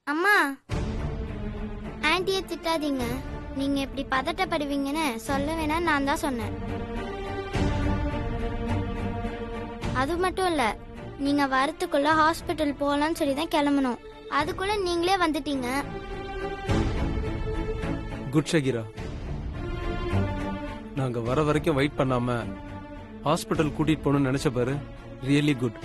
அம்மா ஆன்ட்டியை திட்டாதீங்க நீங்க இப்படி பதட்டப்படுவீங்கன்னு சொல்ல வேணாம் நான் தான் சொன்னேன் அது மட்டும் இல்ல நீங்க வரத்துக்குள்ள ஹாஸ்பிட்டல் போகலாம்னு சொல்லி தான் கிளம்பணும் அதுக்குள்ள நீங்களே வந்துட்டீங்க குட் ஷகிரா நாங்க வர வரைக்கும் வெயிட் பண்ணாம ஹாஸ்பிட்டல் கூட்டிட்டு போகணும்னு நினைச்ச பாரு ரியலி குட்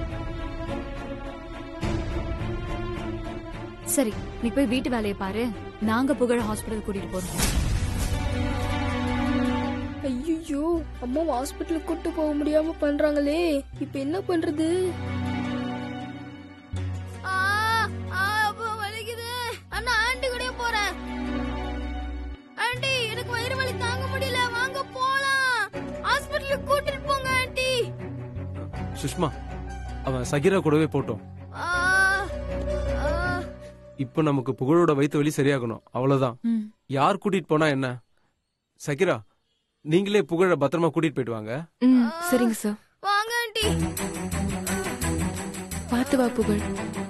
சரி நீ போய் வீட்டு வேலையை பாரு நாங்க புகழ ஹாஸ்பிடல் கூட்டிட்டு போறோம் ஐயோ அம்மா ஹாஸ்பிட்டலுக்கு கூட்டு போக முடியாம பண்றாங்களே இப்ப என்ன பண்றது வலிக்குது அண்ணா ஆண்டி கூட போறேன் ஆண்டி எனக்கு வயிறு வலி தாங்க முடியல வாங்க போலாம் ஹாஸ்பிட்டலுக்கு கூட்டிட்டு போங்க ஆண்டி சுஷ்மா அவன் சகிரா கூடவே போட்டோம் ஆ, ஆ. இப்போ நமக்கு புகழோட வயிற்று வலி சரியாகணும் அவ்வளவுதான் ம். யார் கூட்டிட்டு போனா என்ன சகிரா நீங்களே புகழ பத்திரமா கூட்டிட்டு போயிட்டு வாங்க ம் சரிங்க சார் வாங்க ஆண்டி பார்த்து வா புகழ்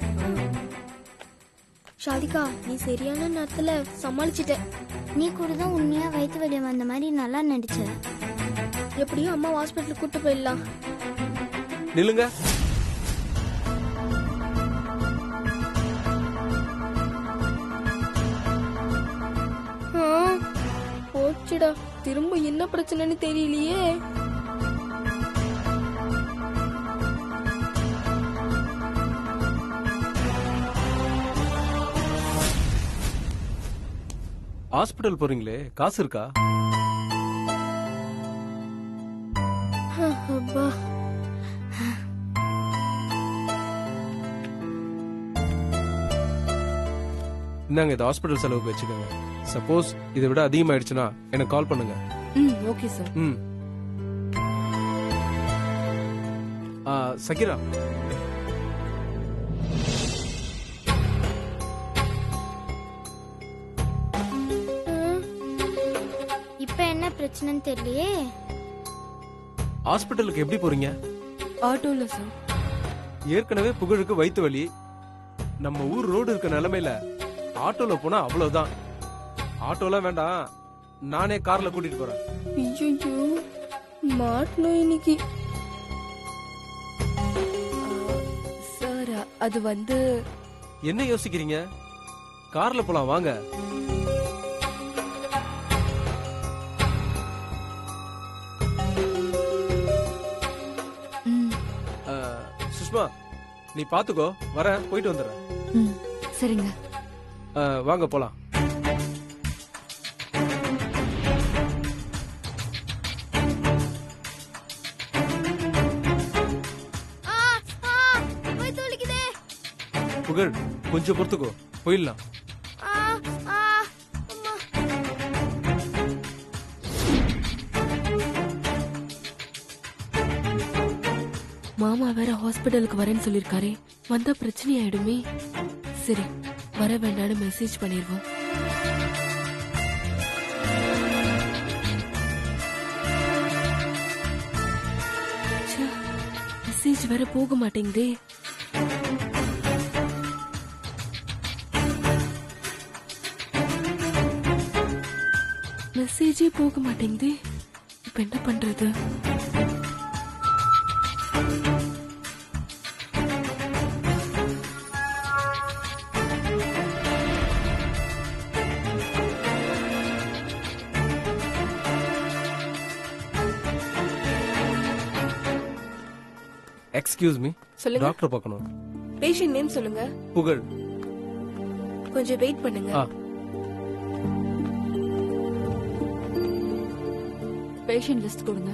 ஷாதிகா நீ சரியான நேரத்துல சமாளிச்சிட்ட நீ கூட தான் உண்மையா வயிற்று வலி வந்த மாதிரி நல்லா நடிச்ச எப்படியும் அம்மா ஹாஸ்பிட்டலுக்கு கூட்டு போயிடலாம் நில்லுங்க ஆ, போச்சுடா திரும்ப என்ன பிரச்சனைன்னு தெரியலையே ஹாஸ்பிட்டல் போறீங்களே காசு இருக்கா அப்பா இந்தாங்க இது ஹாஸ்பிட்டல் செலவுக்கு வச்சுக்கோங்க சப்போஸ் இதை விட அதிகமாயிடுச்சுன்னா எனக்கு கால் பண்ணுங்க ம் ஓகே சார் ம் ஆ, சகிரா இப்ப என்ன பிரச்சனைன்னு தெரியலையே ஹாஸ்பிட்டலுக்கு எப்படி போறீங்க ஆட்டோல சார் ஏற்கனவே புகழுக்கு வயிற்று வலி நம்ம ஊர் ரோடு இருக்க நிலைமையில ஆட்டோல போனா அவ்வளவுதான் ஆட்டோலாம் வேண்டாம் நானே கார்ல கூட்டிட்டு போறேன் ஐயோ மாட்டணும் இன்னைக்கு சார் அது வந்து என்ன யோசிக்கிறீங்க கார்ல போலாம் வாங்க ம், ஆ, சுஷ்மா நீ பாத்துக்கோ வரேன் போயிட்டு வந்துடுறேன் ம், சரிங்க ஆ, வாங்க போலாம் ஆ, ஆ, வயித்து வலிக்குதே. புகழ் கொஞ்சம் பொறுத்துக்கோ போயிடலாம் ஆ, ஆ, அம்மா. மாமா வேற ஹாஸ்பிட்டலுக்கு வரேன்னு சொல்லிருக்காரே வந்தா பிரச்சனை ஆயிடுமே சரி வர வேண்டாம்னு மெசேஜ் பண்ணிருவோம் மெசேஜ் வேற போக மாட்டேங்குதே மெசேஜே போக மாட்டேங்குதே இப்ப என்ன பண்றது எக்ஸ்கியூஸ் மீ சொல்லுங்க டாக்டர் பார்க்கணும் பேஷண்ட் நேம் சொல்லுங்க புகழ் கொஞ்சம் வெயிட் பண்ணுங்க ஆ பேஷண்ட் லிஸ்ட் கொடுங்க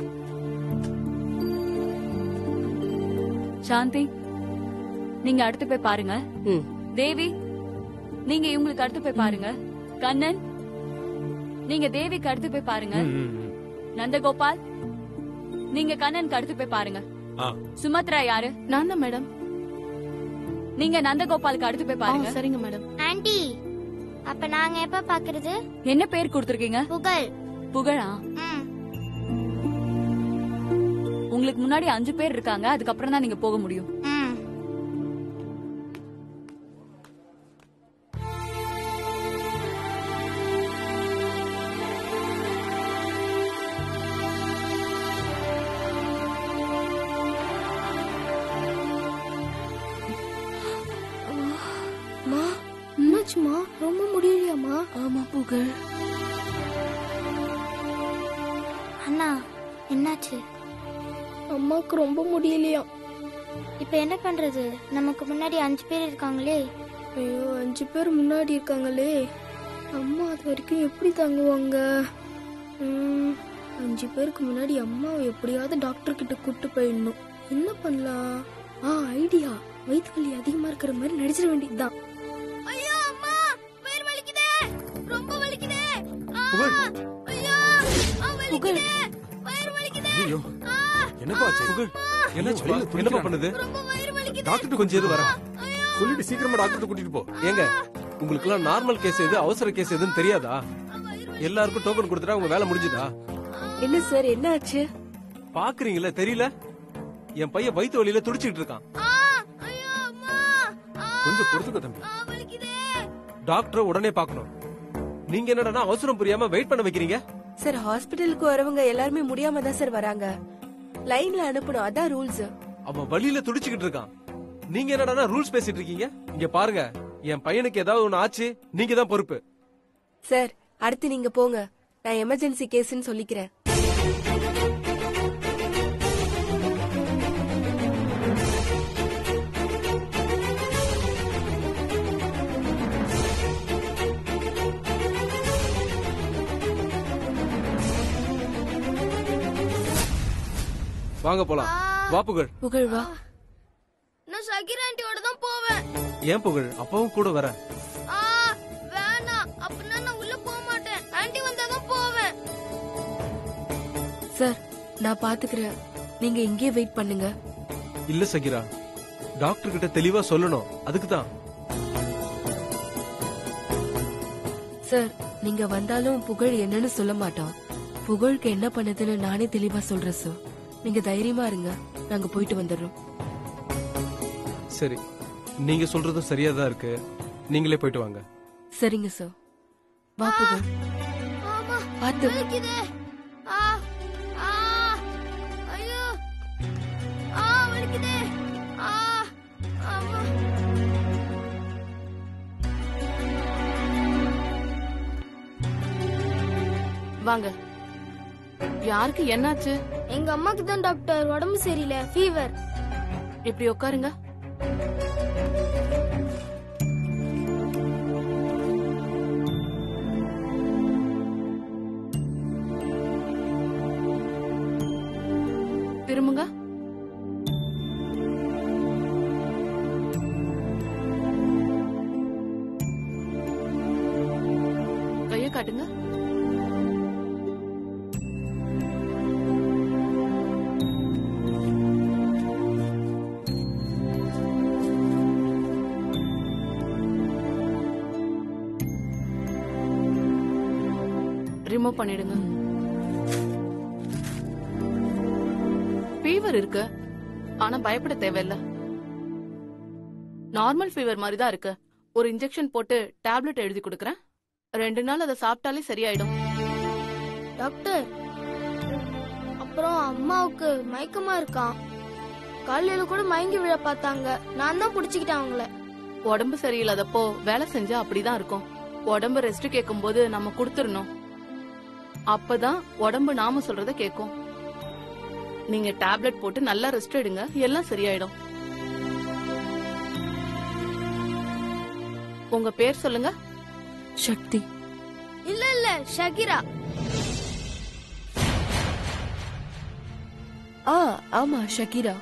சாந்தி நீங்க அடுத்து போய் பாருங்க ம். தேவி நீங்க இவங்களுக்கு அடுத்து போய் பாருங்க கண்ணன் நீங்க தேவிக்கு அடுத்து போய் பாருங்க ம், ம், ம். நந்தகோபால் நீங்க கண்ணனுக்கு அடுத்து போய் பாருங்க ஆ. சுமத்ரா யாரு நான் தான் மேடம் நீங்க நந்தகோபாலுக்கு அடுத்து போய் ஆ, பாருங்க சரிங்க மேடம் ஆன்ட்டி அப்ப நாங்க எப்ப பாக்குறது என்ன பேர் கொடுத்திருக்கீங்க புகழ் புகழா ம் உங்களுக்கு முன்னாடி அஞ்சு பேர் இருக்காங்க அதுக்கப்புறம் தான் நீங்க போக முடியும் ம் என்னாச்சுமா ரொம்ப முடியலையாமா ஆமா புகழ் அண்ணா என்னாச்சு அம்மாக்கு ரொம்ப முடியலையா இப்போ என்ன பண்றது நமக்கு முன்னாடி அஞ்சு பேர் இருக்காங்களே ஐயோ அஞ்சு பேர் முன்னாடி இருக்காங்களே அம்மா அது வரைக்கும் எப்படி தாங்குவாங்க ம், அஞ்சு பேருக்கு முன்னாடி அம்மாவை எப்படியாவது டாக்டர் கிட்ட கூட்டு போயிடணும் என்ன பண்ணலாம் ஆ ஐடியா வயிற்று வலி அதிகமா இருக்கிற மாதிரி நடிச்சிட வேண்டியதுதான் ஐயோ அம்மா வயிறு வலிக்குதே ரொம்ப வலிக்குதே புகழ் ஐயோ புகழ் வயிறு வலிக்குதே ஐயோ என்னப்பா ஆச்சு புகழ் என்னாச்சுப்பா என்னப்பா பண்ணுது ரொம்ப வயிறு வலிக்குது டாக்டர் கொஞ்சம் இரு வரேன் சொல்லிட்டு சீக்கிரமா டாக்டர் கூட்டிட்டு போ ஏங்க உங்களுக்கு எல்லாம் நார்மல் கேஸ் எது அவசர கேஸ் எதுன்னு தெரியாதா எல்லாருக்கும் டோக்கன் கொடுத்துட்டா உங்க வேலை முடிஞ்சுதா என்ன சார் என்ன ஆச்சு பாக்குறீங்களா தெரியல என் பையன் வயித்து வலியில துடிச்சிட்டு இருக்கான் ஐயோ அம்மா கொஞ்சம் பொறுத்துக்க தம்பி ஆ வலிக்குதே டாக்டரை உடனே பார்க்கணும் நீங்க என்னடா அவசரம் புரியாம வெயிட் பண்ண வைக்கிறீங்க சார் ஹாஸ்பிட்டலுக்கு வரவங்க எல்லாருமே முடியாம தான் சார் வராங்க லைன்ல அனுப்பணும் அதான் ரூல்ஸ் அவன் வலியில துடிச்சுக்கிட்டு இருக்கான் நீங்க என்னடா ரூல்ஸ் பேசிட்டு இருக்கீங்க இங்க பாருங்க என் பையனுக்கு ஏதாவது ஒண்ணு ஆச்சு நீங்க தான் பொறுப்பு சார் அடுத்து நீங்க போங்க நான் எமர்ஜென்சி கேஸ்னு சொல்லிக்கிறேன் வாங்க போலாம் வா புகழ் புகழ் வா நான் ஷகிர் ஆண்டியோட தான் போவேன் ஏன் புகழ் அப்பாவும் கூட வரேன் ஆ வேணாம் அப்படின்னா நான் உள்ள போக மாட்டேன் ஆண்டி வந்தாதான் போவேன் சார் நான் பாத்துக்கிறேன் நீங்க இங்கேயே வெயிட் பண்ணுங்க இல்ல சகிரா டாக்டர் கிட்ட தெளிவா சொல்லணும் அதுக்கு தான் சார் நீங்க வந்தாலும் புகழ் என்னன்னு சொல்ல மாட்டோம் புகழுக்கு என்ன பண்ணுதுன்னு நானே தெளிவா சொல்றேன் சார் நீங்க தைரியமா இருங்க நாங்க போயிட்டு வந்துடுறோம் சரி நீங்க சொல்றதும் சரியா தான் இருக்கு நீங்களே போயிட்டு வாங்க சரிங்க சார் வா புகழ் ஆமா பாத்து வலிக்குதே ஆ ஆ ஐயோ ஆ வலிக்குதே ஆ ஆமா வாங்க யாருக்கு என்னாச்சு எங்க அம்மாக்கு தான் டாக்டர் உடம்பு சரியில்லை ஃபீவர் இப்படி உட்காருங்க திரும்புங்க கைய காட்டுங்க ரிமூவ் பண்ணிடுங்க ஃபீவர் இருக்கு ஆனா பயப்பட தேவையில்ல நார்மல் ஃபீவர் மாதிரி தான் இருக்கு ஒரு இன்ஜெக்ஷன் போட்டு டேப்லெட் எழுதி கொடுக்கறேன் ரெண்டு நாள் அதை சாப்பிட்டாலே சரியாயிடும் டாக்டர் அப்புறம் அம்மாவுக்கு மயக்கமா இருக்கான் காலையில கூட மயங்கி விழ பார்த்தாங்க நான் தான் புடிச்சுக்கிட்டேன் அவங்கள உடம்பு சரியில்லாதப்போ வேலை செஞ்சா அப்படிதான் இருக்கும் உடம்பு ரெஸ்ட் கேட்கும் போது நம்ம கொடுத்துடணும் அப்பதான் உடம்பு நாம சொல்றத கேட்கும் நீங்க டேப்லெட் போட்டு நல்லா ரெஸ்ட் எடுங்க எல்லாம் சரியாயிடும் உங்க பேர் சொல்லுங்க சக்தி இல்ல இல்ல ஷகிரா ஆ ஆமா ஷக்கீரா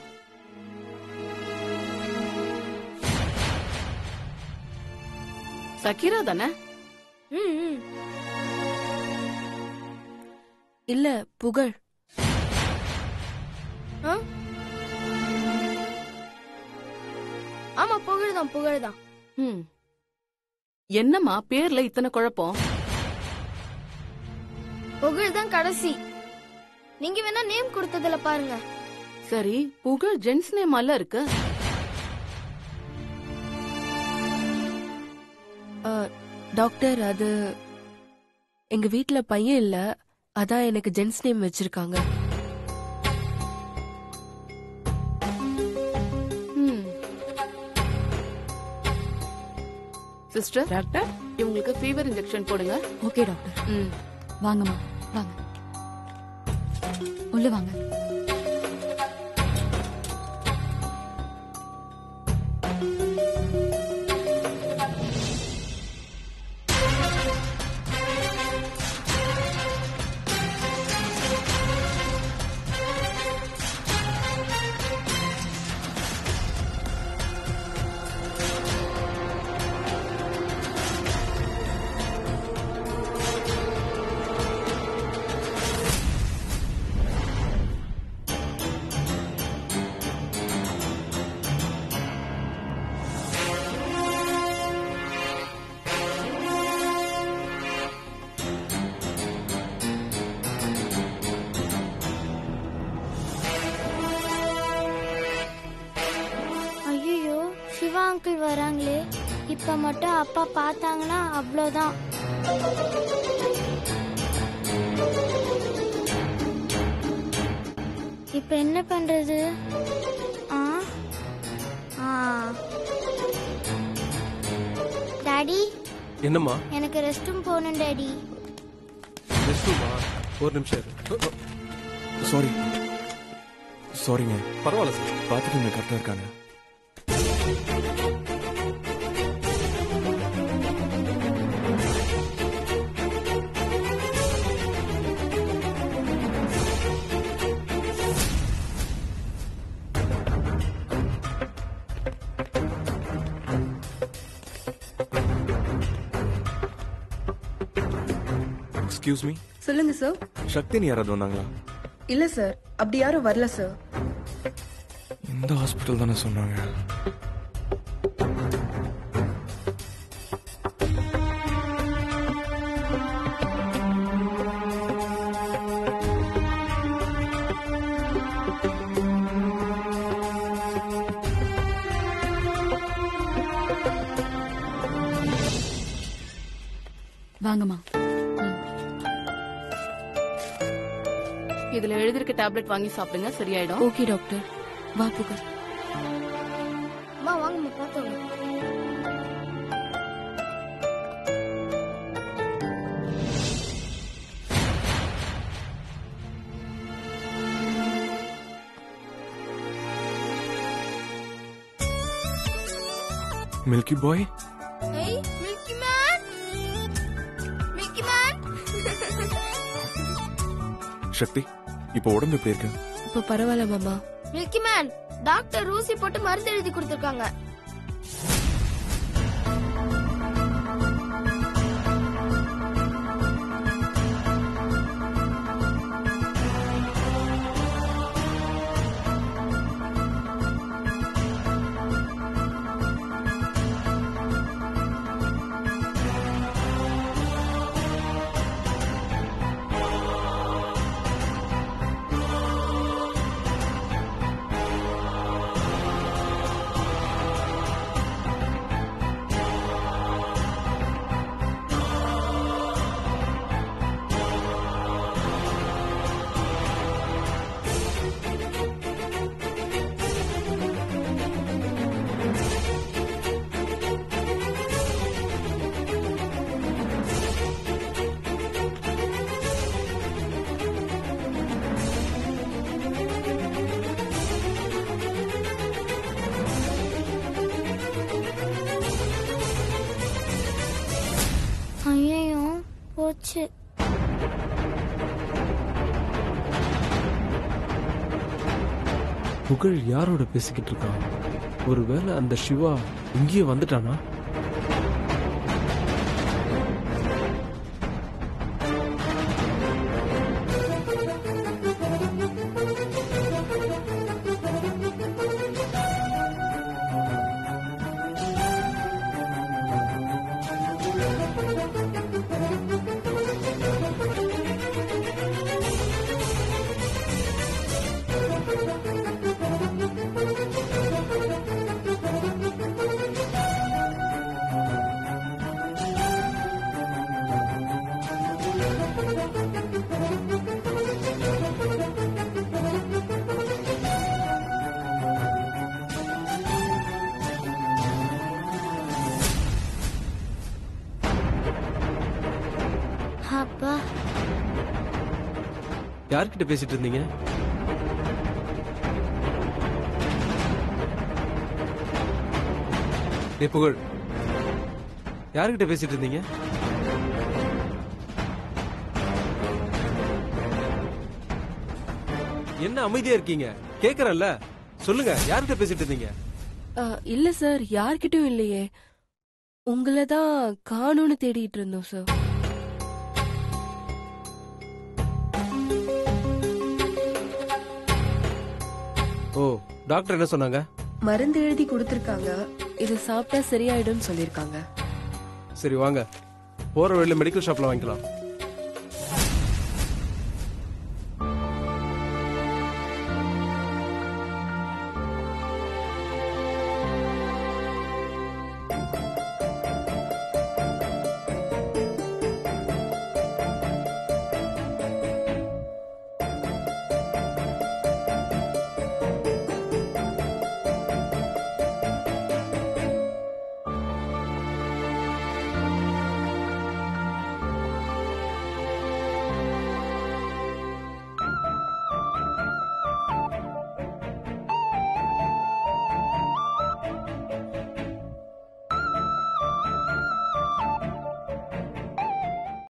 சக்கீரா தானே ம், ம். இல்ல புகழ் ஆ? ஆமா புகழ்தான் புகழ்தான் ம். என்னம்மா பேர்ல இத்தனை குழப்பம் புகழ் தான் கடைசி நீங்க வேணா நேம் கொடுத்ததுல பாருங்க சரி புகழ் ஜென்ஸ் நேமால இருக்கு ஆ, டாக்டர் அது எங்க வீட்ல பையன் இல்ல அதான் எனக்கு ஜென்ஸ் நேம் வச்சிருக்காங்க ம். சிஸ்டர் டாக்டர் இவங்களுக்கு ஃபீவர் இன்ஜெக்ஷன் போடுங்க ஓகே டாக்டர் ம் வாங்கம்மா வாங்க உள்ள வாங்க ஐயோ சிவா அங்கிள் வராங்களே இப்ப மட்டும் அப்பா பார்த்தாங்கன்னா அவ்வளோதான் இப்ப என்ன பண்றது ஆ ஆ டாடி என்னம்மா எனக்கு ரெஸ்ட் ரூம் போகணும் டாடி ரெஸ்ட்ரூமா ஒரு நிமிஷம் இரு. சாரி சாரிங்க பரவாயில்ல சார் பார்த்துட்டு கரெக்டாக இருக்காங்க எக்ஸ்கியூஸ் மீ சொல்லுங்க சார் சக்தின்னு யாராவது வந்தாங்களா இல்ல சார் அப்படி யாரும் வரல சார் இந்த ஹாஸ்பிட்டல் தானே சொன்னாங்க வாங்கம்மா இதுல எழுதிருக்க டேப்லெட் வாங்கி சாப்பிடுங்க சரியாயிடும் ஓகே டாக்டர் வா புகழ் அம்மா வாங்கம்மா பார்த்தோம் மில்கி பாய் ஏய் milky man milky man Shakti இப்போ உடம்பு எப்படி இருக்கு இப்ப பரவாயில்ல மாமா மில்கி மேன் டாக்டர் ஊசி போட்டு மருந்து எழுதி கொடுத்துருக்காங்க ஐயோ போச்சு புகழ் யாரோட பேசிக்கிட்டு இருக்கான் ஒருவேளை அந்த சிவா இங்கேயே வந்துட்டானா அப்பா யார்கிட்ட பேசிட்டு இருந்தீங்க டேய் புகழ் யார்கிட்ட பேசிட்டு இருந்தீங்க என்ன அமைதியா இருக்கீங்க கேக்குறேன்ல சொல்லுங்க யார்கிட்ட பேசிட்டு இருந்தீங்க ஆ, இல்ல சார் யார்கிட்டயும் இல்லையே உங்களை தான் காணும்னு தேடிட்டு இருந்தோம் சார் ஓ டாக்டர் என்ன சொன்னாங்க மருந்து எழுதி கொடுத்திருக்காங்க இது சாப்பிட்டா சரியாயிடும்னு சொல்லிருக்காங்க சரி வாங்க போற வழியில மெடிக்கல் ஷாப்ல வாங்கிக்கலாம்